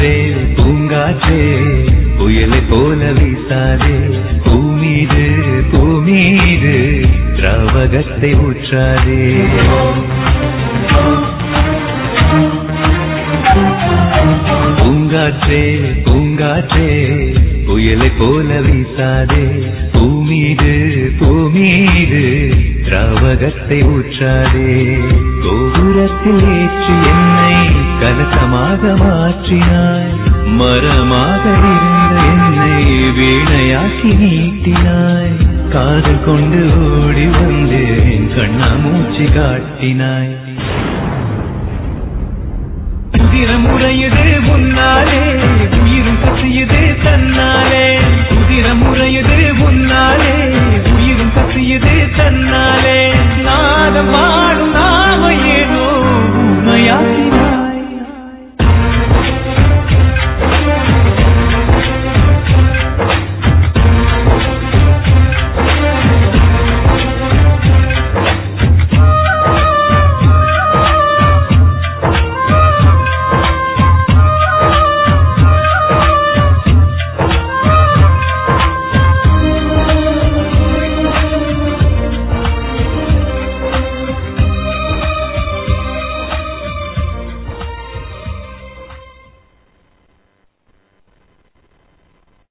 பூங்காற்றே பூங்காற்றே புயலை போல வீசாதே பூமீது பூமீது திராவகத்தை ஊற்றாதே பூங்காற்றே பூங்காற்றே புயலை போல வீசாதே பூமீது பூமீது திராவகத்தை ஊற்றாதே கோபுரத்தில் ஏற்றி என்னை கலசமாக மாற்றினாய் மரமாக இருந்த என்னை வீணையாக்கி நீட்டினாய் காதல் கொண்டு ஓடி வந்து என் கண்ணா மூச்சு காட்டினாய் உதிரம் உறையுது முன்னாலே உயிரும் கசியுது தன்னாலே உதிரம் உறையுது முன்னாலே